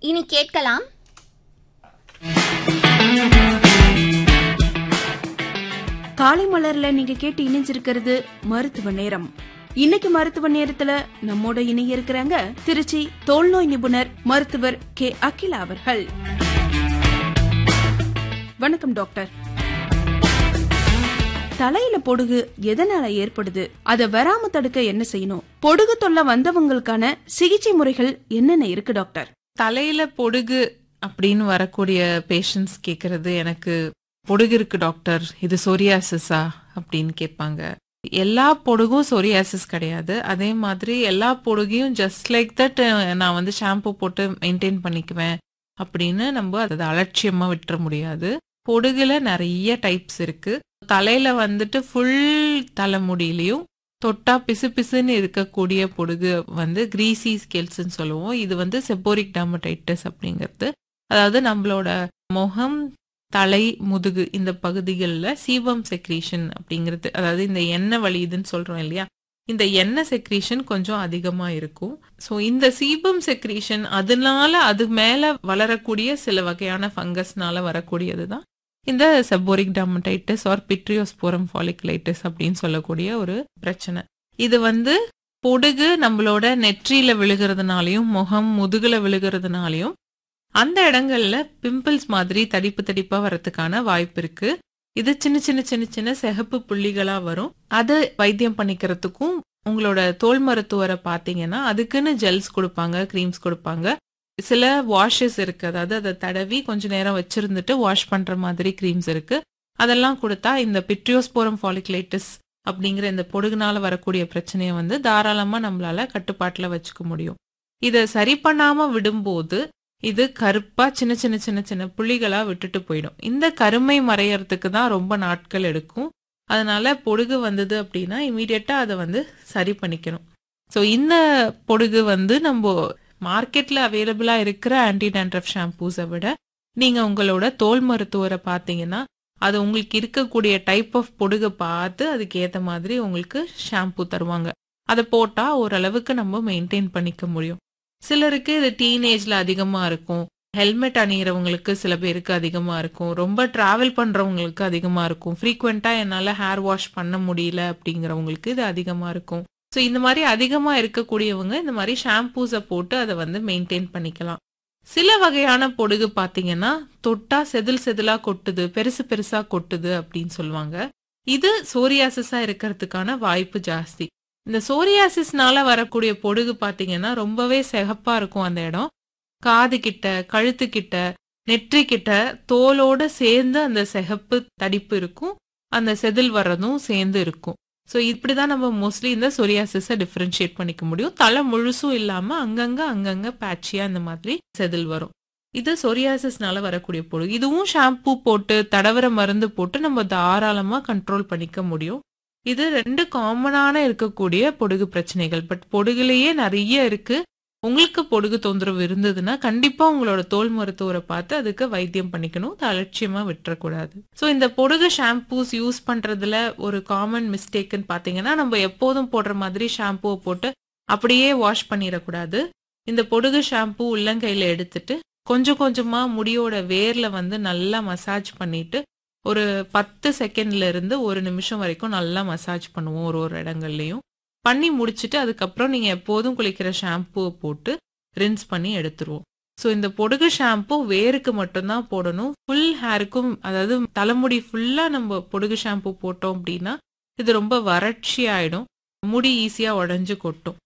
இனி கேட்கலாம் காலை மலர்ல நீங்க கேட்டு இணைஞ்சிருக்கிறது மருத்துவ நேரம் இன்னைக்கு மருத்துவ நேரத்துல நம்மோட இணைய இருக்கிறாங்க திருச்சி தோல்நோய் நிபுணர் மருத்துவர் கே அகிலா அவர்கள் வணக்கம் டாக்டர் தலையில பொடுகு எதனால ஏற்படுது அத வராம தடுக்க என்ன செய்யணும் பொடுகு தொல்லை வந்தவங்களுக்கான சிகிச்சை முறைகள் என்னென்ன இருக்கு டாக்டர் தலையில பொடுகு அப்படின்னு வரக்கூடிய பேஷண்ட்ஸ் கேக்குறது எனக்கு பொடுகு இருக்கு டாக்டர் இது சொரியாசிஸா அப்படின்னு கேட்பாங்க எல்லா பொடுகும் சொரியாசிஸ் கிடையாது அதே மாதிரி எல்லா பொடுகையும் ஜஸ்ட் லைக் தட் நான் வந்து ஷாம்பு போட்டு மெயின்டைன் பண்ணிக்குவேன் அப்படின்னு நம்ம அதை அலட்சியமா விட்டுற முடியாது பொடுகுல நிறைய டைப்ஸ் இருக்கு தலையில வந்துட்டு ஃபுல் தலைமுடியிலையும் தொட்டா பிசு பிசுன்னு இருக்கக்கூடிய பொடுகு வந்து கிரீசி ஸ்கெல்ஸ்ன்னு சொல்லுவோம் இது வந்து செப்போரிக் டர்மடைட்டிஸ் அப்படிங்கிறது அதாவது நம்மளோட முகம் தலை முதுகு இந்த பகுதிகளில் சீபம் செக்ரீஷன் அப்படிங்கிறது அதாவது இந்த எண்ணெய் வலியுதுன்னு சொல்றோம் இல்லையா இந்த எண்ணெய் செக்ரீஷன் கொஞ்சம் அதிகமா இருக்கும் ஸோ இந்த சீபம் செக்ரீஷன் அதனால அது மேல வளரக்கூடிய சில வகையான ஃபங்கஸ்னால வரக்கூடியது தான் இந்த செப்போரிக் டர்மடைட்டிஸ் ஆர் பிட்ரியோஸ்போரம் ஃபாலிகுலைட்டிஸ் அப்படின்னு சொல்லக்கூடிய ஒரு பிரச்சனை இது வந்து பொடுகு நம்மளோட நெற்றியில விழுகிறதுனாலையும் முகம் முதுகுல விழுகிறதுனாலையும் அந்த இடங்கள்ல பிம்பிள்ஸ் மாதிரி தடிப்பு தடிப்பா வரதுக்கான வாய்ப்பு இருக்கு இது சின்ன சின்ன சின்ன சின்ன சிகப்பு புள்ளிகளா வரும் அதை வைத்தியம் பண்ணிக்கிறதுக்கும் உங்களோட தோல் மருத்துவரை பார்த்தீங்கன்னா அதுக்குன்னு ஜெல்ஸ் கொடுப்பாங்க க்ரீம்ஸ் கொடுப்பாங்க சில வாஷஸ் இருக்கு அதாவது அதை தடவி கொஞ்ச நேரம் வச்சிருந்துட்டு வாஷ் பண்ற மாதிரி க்ரீம்ஸ் இருக்கு அதெல்லாம் கொடுத்தா இந்த பிட்ரியோஸ்போரம் ஃபாலிகுலைட்டிஸ் அப்படிங்கிற இந்த பொடுகுனால வரக்கூடிய பிரச்சனையை வந்து தாராளமா நம்மளால கட்டுப்பாட்டுல வச்சுக்க முடியும் இதை சரி பண்ணாம விடும்போது இது கருப்பா சின்ன சின்ன சின்ன சின்ன புள்ளிகளா விட்டுட்டு போயிடும் இந்த கருமை மறையறதுக்கு தான் ரொம்ப நாட்கள் எடுக்கும் அதனால பொடுகு வந்தது அப்படின்னா இமீடியட்டா அதை வந்து சரி பண்ணிக்கணும் ஸோ இந்த பொடுகு வந்து நம்ம மார்க்கெட்ல அவைலபிளா இருக்கிற ஆன்டி டேண்ட்ரஃப் ஷாம்பூஸை விட நீங்க உங்களோட தோல் மருத்துவரை பார்த்தீங்கன்னா அது உங்களுக்கு இருக்கக்கூடிய டைப் ஆஃப் பொடுகை பார்த்து அதுக்கு ஏத்த மாதிரி உங்களுக்கு ஷாம்பூ தருவாங்க அதை போட்டா ஓரளவுக்கு நம்ம மெயின்டைன் பண்ணிக்க முடியும் சிலருக்கு இது டீனேஜ்ல அதிகமா இருக்கும் ஹெல்மெட் அணிகிறவங்களுக்கு சில பேருக்கு அதிகமா இருக்கும் ரொம்ப டிராவல் பண்றவங்களுக்கு அதிகமா இருக்கும் ஃப்ரீக்வெண்டா என்னால ஹேர் வாஷ் பண்ண முடியல அப்படிங்கிறவங்களுக்கு இது அதிகமா இருக்கும் ஸோ இந்த மாதிரி அதிகமா இருக்கக்கூடியவங்க இந்த மாதிரி ஷாம்பூஸை போட்டு அதை வந்து மெயின்டைன் பண்ணிக்கலாம் சில வகையான பொடுகு பாத்தீங்கன்னா தொட்டா செதில் செதிலா கொட்டுது பெருசு பெருசா கொட்டுது அப்படின்னு சொல்லுவாங்க இது சோரியாசிஸா இருக்கிறதுக்கான வாய்ப்பு ஜாஸ்தி இந்த சோரியாசிஸ்னால வரக்கூடிய பொடுகு பாத்தீங்கன்னா ரொம்பவே சிகப்பா இருக்கும் அந்த இடம் காது கிட்ட கழுத்து கிட்ட நெற்றி கிட்ட தோலோட சேர்ந்து அந்த சிகப்பு தடிப்பு இருக்கும் அந்த செதில் வர்றதும் சேர்ந்து இருக்கும் ஸோ இப்படிதான் நம்ம மோஸ்ட்லி இந்த சொரியாசிஸை டிஃபரன்ஷியேட் பண்ணிக்க முடியும் தலை முழுசும் இல்லாம அங்கங்க அங்கங்க பேட்சியா இந்த மாதிரி செதில் வரும் இது சொரியாசிஸ்னால வரக்கூடிய பொடுகு இதுவும் ஷாம்பூ போட்டு தடவர மருந்து போட்டு நம்ம தாராளமா கண்ட்ரோல் பண்ணிக்க முடியும் இது ரெண்டு காமனான இருக்கக்கூடிய பொடுகு பிரச்சனைகள் பட் பொடுகுலயே நிறைய இருக்கு உங்களுக்கு பொடுகு தொந்தரவு இருந்ததுன்னா கண்டிப்பா உங்களோட தோல் மருத்துவரை பார்த்து அதுக்கு வைத்தியம் பண்ணிக்கணும் அதை அலட்சியமா விட்டுறக்கூடாது ஸோ இந்த பொடுகு ஷாம்பூஸ் யூஸ் பண்றதுல ஒரு காமன் மிஸ்டேக்குன்னு பாத்தீங்கன்னா நம்ம எப்போதும் போடுற மாதிரி ஷாம்பூவை போட்டு அப்படியே வாஷ் பண்ணிடக்கூடாது இந்த பொடுகு ஷாம்பூ உள்ளங்கையில எடுத்துட்டு கொஞ்சம் கொஞ்சமா முடியோட வேர்ல வந்து நல்லா மசாஜ் பண்ணிட்டு ஒரு பத்து செகண்ட்ல இருந்து ஒரு நிமிஷம் வரைக்கும் நல்லா மசாஜ் பண்ணுவோம் ஒரு ஒரு இடங்கள்லயும் பண்ணி முடிச்சுட்டு அதுக்கப்புறம் நீங்க எப்போதும் குளிக்கிற ஷாம்புவை போட்டு ரின்ஸ் பண்ணி எடுத்துருவோம் ஸோ இந்த பொடுகு ஷாம்பு வேருக்கு மட்டும்தான் போடணும் ஃபுல் ஹேருக்கும் அதாவது தலைமுடி ஃபுல்லா நம்ம பொடுகு ஷாம்பு போட்டோம் அப்படின்னா இது ரொம்ப வறட்சி ஆயிடும் முடி ஈஸியா உடஞ்சு கொட்டும்